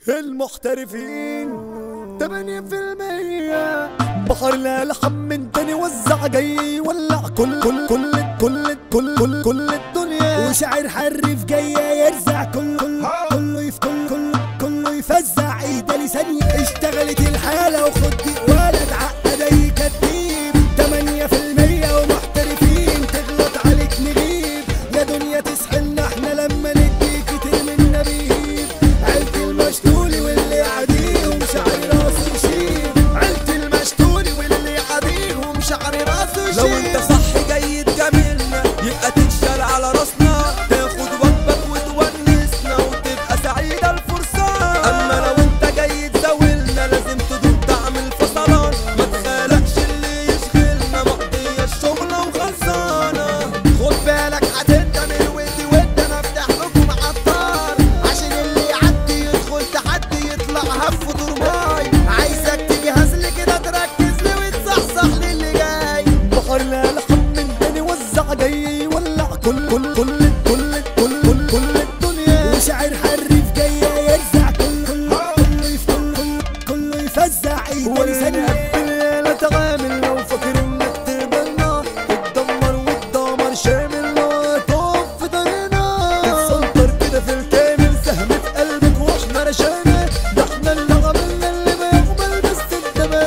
المحترفين تمانية في المية بحر لا لحم من تاني وزع جاي يولع كل كل كل كل كل كل كل الدنيا وشاعر حرف جاية يرزع كل كل كله يف كل كل كله يفزع ايده لثانية اشتغلت الحالة وخد ولد عقد اي كديب تمانية في المية ومحترفين تغلط عليك نجيب يا دنيا تسحلنا احنا لما نديك ترمي النبيب عيلة المشتولي واللي عاديهم شعر راسه يشيب عيلة المشتولي واللي عاديهم شعر راسه لو انت صح جاي تجاملنا يبقى تتشال على راسنا تاخد وجبك وتونسنا وتبقى سعيدة الفرصة اما لو انت جاي تزاولنا لازم تدوق طعم الفصلان ما تخالقش اللي يشغلنا مقضية الشغلة وخلصانة خد بالك هتندم الود ود انا افتح لكم عطار عشان اللي يعدي يدخل تحدي يطلع هف ودرماي عايزك تجهز لي كده تركز لي وتصحصح لي اللي جاي بحر لا لحم من تاني وزع جاي يولع كل كل كل كل كل كل كل الدنيا وشاعر حرف جاية يرزع كل كل كله يف كل كل كله يفزع ايده لثانية لا تعامل لو فاكر انك تقبلنا تتدمر وتدمر شامل لو تقف في طريقنا تتسنطر كده في الكامل سهم في قلبك واحنا رشانا ده احنا اللي عملنا اللي ما يقبل بس انت ما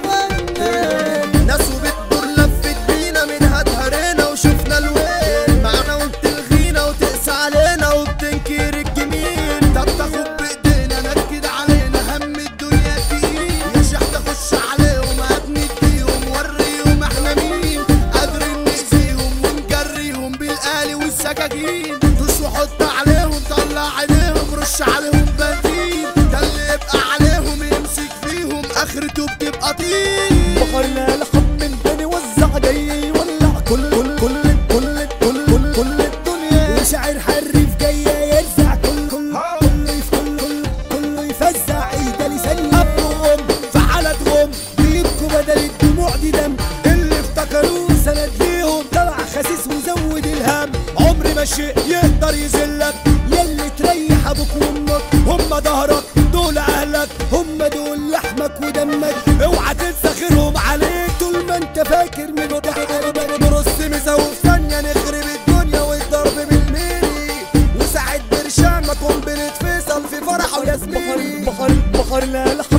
زرعنا ناس وبتدور لفت بينا منها اتهرينا وشفنا الويل معانا وبتلغينا وتقسى علينا وبتنكر الجميل طب تاخد بايدينا نكد علينا هم الدنيا تقيل يا شيخ تخش عليهم ابني اديهم وريهم احنا مين قادرين نأذيهم ونجريهم بالآلي والسكاكين دوس وحط عليهم طلع عينيهم رش عليهم بنزين ده اللي يبقى عليهم يمسك فيهم اخرته بتبقى طين بحرنا لحم من تاني وزع جاي يولع كل كل كل كل كل كل كل الدنيا وشاعر حرف جاية يرزع كل كل كله يف كل كل كله يفزع ايده لثانية ابوهم فعلتهم بيبكوا بدل الدموع دي دم اللي افتكروه سند ليهم طلع خسيس وزود الهم عمر ما شيء يقدر يذلك يلي تريح ابوك وامك هم ظهرك دول اهلك هم دول لحمك ودمك اوعى تنسى خيرهم عليك طول ما انت فاكر من قلبك نرص مساوي في ثانية نخرب الدنيا والضرب بالميري وساعة برشام ما قنبلة فيصل في فرح وياسميني بحر بحر لا لحم